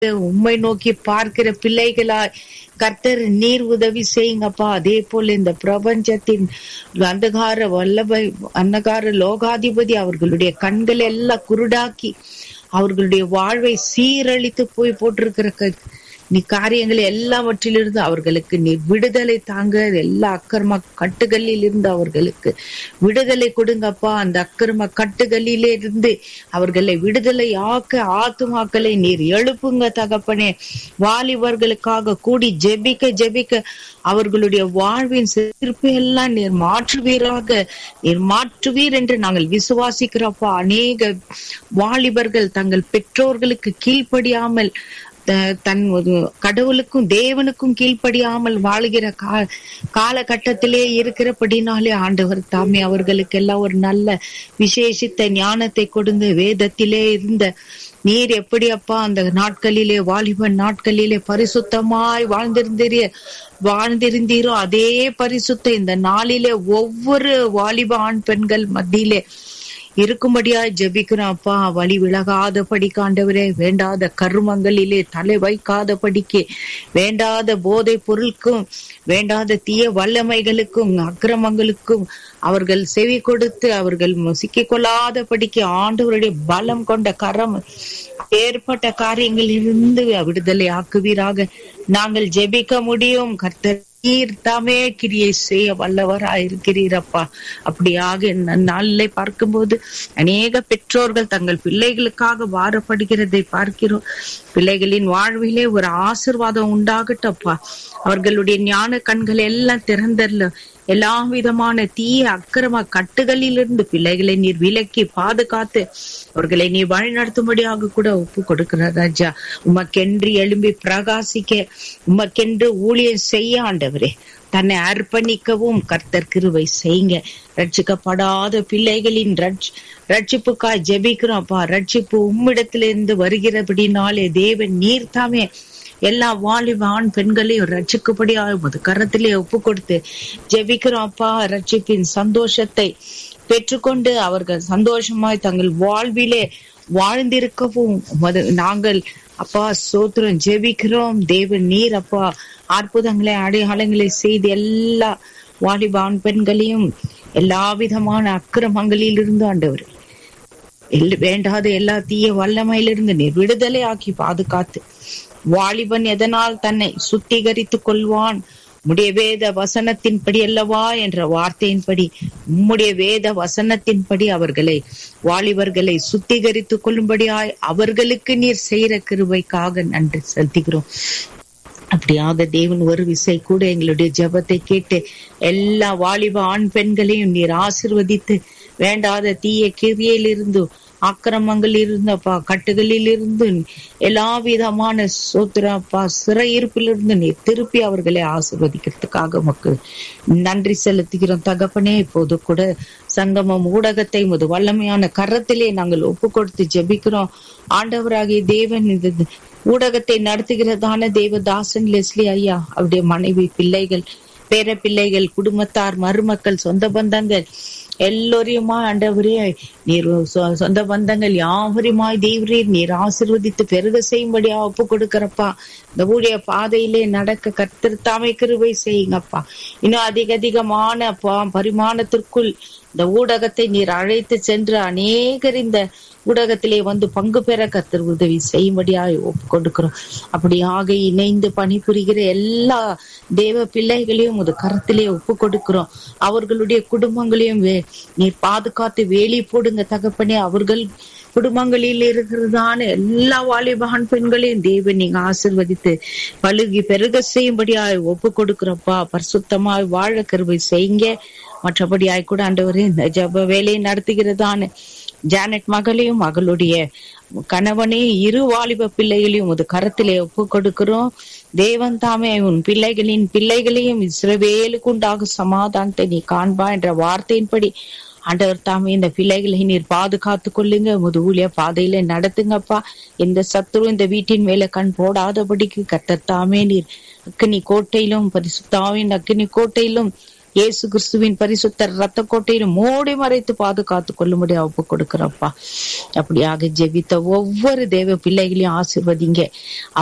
உம்மை நோக்கி பார்க்கிற பிள்ளைகளாய் கர்த்தர் நீர் உதவி செய்யுங்கப்பா அதே போல இந்த பிரபஞ்சத்தின் அந்தகார வல்லபை அந்தகார லோகாதிபதி அவர்களுடைய கண்களை எல்லாம் குருடாக்கி அவர்களுடைய வாழ்வை சீரழித்து போய் போட்டிருக்கிற க- நீ காரியங்களை எல்லாவற்றிலிருந்து அவர்களுக்கு நீ விடுதலை தாங்க எல்லா அக்கிரம கட்டுகளில் இருந்து அவர்களுக்கு விடுதலை கொடுங்கப்பா அந்த அக்கிரம கட்டுகளிலே இருந்து அவர்களை விடுதலை ஆக்க ஆத்துமாக்களை நீர் எழுப்புங்க தகப்பனே வாலிபர்களுக்காக கூடி ஜெபிக்க ஜெபிக்க அவர்களுடைய வாழ்வின் சிறப்பு எல்லாம் நீர் மாற்றுவீராக நீர் மாற்றுவீர் என்று நாங்கள் விசுவாசிக்கிறப்பா அநேக வாலிபர்கள் தங்கள் பெற்றோர்களுக்கு கீழ்ப்படியாமல் த- தன் ஒரு கடவுளுக்கும் தேவனுக்கும் கீழ்ப்படியாமல் வாழுகிற கா காலகட்டத்திலே இருக்கிறபடினாலே ஆண்டவர் தாமே அவர்களுக்கு எல்லாம் ஒரு நல்ல விசேஷித்த ஞானத்தை கொடுங்க வேதத்திலே இருந்த நீர் எப்படி அப்பா அந்த நாட்களிலே வாலிபன் நாட்களிலே பரிசுத்தமாய் வாழ்ந்திருந்தீரே வாழ்ந்திருந்தீரோ அதே பரிசுத்த இந்த நாளிலே ஒவ்வொரு வாலிப ஆண் பெண்கள் மத்தியிலே இருக்கும்படியாய் ஜெபிக்கிறோம் அப்பா வழி விலகாத படிக்காண்டவரே வேண்டாத கருமங்களிலே தலை வைக்காத படிக்க வேண்டாத போதை பொருளுக்கும் வேண்டாத தீய வல்லமைகளுக்கும் அக்கிரமங்களுக்கும் அவர்கள் செவி கொடுத்து அவர்கள் சிக்கிக் கொள்ளாத படிக்க ஆண்டவருடைய பலம் கொண்ட கரம் ஏற்பட்ட காரியங்களிலிருந்து விடுதலை ஆக்குவீராக நாங்கள் ஜெபிக்க முடியும் கர்த்தர் நீர் தாமே கிரியை செய்ய வல்லவராயிருக்கிறீரப்பா அப்படியாக இந்த நாளிலே பார்க்கும்போது அநேக பெற்றோர்கள் தங்கள் பிள்ளைகளுக்காக வாரப்படுகிறதை பார்க்கிறோம் பிள்ளைகளின் வாழ்விலே ஒரு ஆசிர்வாதம் உண்டாகட்டப்பா அவர்களுடைய ஞான கண்கள் எல்லாம் திறந்தரல எல்லா விதமான தீய அக்கிரம கட்டுகளிலிருந்து பிள்ளைகளை நீர் விலக்கி பாதுகாத்து அவர்களை நீ வழிநடத்தும்படியாக கூட ஒப்பு கொடுக்கிற ராஜா உமக்கென்று எழும்பி பிரகாசிக்க உமக்கென்று ஊழியம் செய்ய ஆண்டவரே தன்னை அர்ப்பணிக்கவும் கர்த்தர் கிருபை செய்யுங்க ரட்சிக்கப்படாத பிள்ளைகளின் ரட்ச ரட்சிப்புக்காய் ஜெபிக்கிறோம்ப்பா ரட்சிப்பு உம்மிடத்திலிருந்து வருகிறபடினாலே தேவன் நீர் தாமே எல்லா வாலிப ஆண் பெண்களையும் ரட்சிக்கும்படியாக உமது கரத்திலே ஒப்பு கொடுத்து ஜெபிக்கிறோம் அப்பா ரட்சிப்பின் சந்தோஷத்தை பெற்றுக்கொண்டு அவர்கள் சந்தோஷமாய் தங்கள் வாழ்விலே வாழ்ந்திருக்கவும் உமது நாங்கள் அப்பா சோத்திரம் ஜெபிக்கிறோம் தேவன் நீர் அப்பா அற்புதங்களை அடையாளங்களை செய்து எல்லா வாலிப ஆண் பெண்களையும் எல்லா விதமான அக்கிரமங்களில் இருந்து ஆண்டவர் எல்- வேண்டாத எல்லா தீய வல்லமையிலிருந்து நீர் விடுதலை ஆக்கி பாதுகாத்து வாலிபன் எதனால் தன்னை சுத்திகரித்துக் கொள்வான் உம்முடைய வேத வசனத்தின்படி அல்லவா என்ற வார்த்தையின்படி உம்முடைய வேத வசனத்தின்படி அவர்களை வாலிபர்களை சுத்திகரித்துக் கொள்ளும்படியாய் அவர்களுக்கு நீர் செய்கிற கிருபைக்காக நன்றி செலுத்துகிறோம் அப்படியாக தேவன் ஒரு விசை கூட எங்களுடைய ஜெபத்தை கேட்டு எல்லா வாலிப ஆண் பெண்களையும் நீர் ஆசிர்வதித்து வேண்டாத தீய கிரியையிலிருந்து அக்கிரமங்கள் இருந்தப்பா கட்டுகளில் இருந்து எல்லா விதமான சோத்திரப்பா சிறையிருப்பிலிருந்து நீர் திருப்பி அவர்களை ஆசிர்வதிக்கிறதுக்காக உமக்கு நன்றி செலுத்துகிறோம் தகப்பனே இப்போது கூட சங்கமம் ஊடகத்தை முது வல்லமையான கரத்திலே நாங்கள் ஒப்பு கொடுத்து ஜெபிக்கிறோம் ஆண்டவராகிய தேவன் இது ஊடகத்தை நடத்துகிறதான தேவதாசன் லெஸ்லி ஐயா அவருடைய மனைவி பிள்ளைகள் பேர பிள்ளைகள் குடும்பத்தார் மருமக்கள் சொந்த பந்தங்கள் எல்லோரையுமா ஆண்டவரே நீர் சொ- சொந்த பந்தங்கள் யாவரையுமாய் தேவரீர் நீர் ஆசீர்வதித்து பெருக செய்யும்படியா ஒப்பு கொடுக்கிறப்பா இந்த ஊழிய பாதையிலே நடக்க கத்திருத்தாமை கிருபை செய்யுங்கப்பா இன்னும் அதிக அதிகமான அப்பா பரிமாணத்திற்குள் இந்த ஊடகத்தை நீர் அழைத்து சென்று அநேகர் இந்த ஊடகத்திலே வந்து பங்கு பெற கத்தர் உதவி செய்யும்படியாய் ஒப்பு கொடுக்கிறோம் அப்படியாக இணைந்து பணிபுரிகிற எல்லா தேவ பிள்ளைகளையும் ஒரு கரத்திலே ஒப்பு கொடுக்கிறோம் அவர்களுடைய குடும்பங்களையும் வே- நீர் பாதுகாத்து வேலி போடுங்க தகப்பனே அவர்கள் குடும்பங்களில் இருக்கிறதான எல்லா வாலிபான் பெண்களையும் தேவன் நீங்க ஆசிர்வதித்து பழுகி பெருக செய்யும்படியாய் ஒப்பு கொடுக்கிறப்பா பரிசுத்தமாய் வாழ கருவை செய்யுங்க மற்றபடியாய் கூட ஆண்டவரே இந்த ஜப வேலையை நடத்துகிறதான ஜானட் மகளையும் மகளுடைய கணவனே இரு வாலிப பிள்ளைகளையும் ஒரு கரத்திலே ஒப்பு கொடுக்கிறோம் தேவன் தாமே உன் பிள்ளைகளின் பிள்ளைகளையும் இஸ்ரவேலுக்கு உண்டாக சமாதானத்தை நீ காண்பா என்ற வார்த்தையின்படி ஆண்டவர் தாமே இந்த பிள்ளைகளை நீர் பாதுகாத்து கொள்ளுங்க உமது ஊழிய பாதையில நடத்துங்கப்பா எந்த சத்துரு இந்த வீட்டின் மேல கண் போடாதபடிக்கு கர்த்தர் தாமே நீர் அக்கினி கோட்டையிலும் பரிசுத்தாவின் அக்கினி கோட்டையிலும் இயேசு கிறிஸ்துவின் பரிசுத்த ரத்த கோட்டையில் மூடி மறைத்து பாதுகாத்து கொள்ளும்படி ஒப்பு கொடுக்கிறப்பா அப்படியாக ஜெபித்த ஒவ்வொரு தேவ பிள்ளைகளையும் ஆசிர்வதிங்க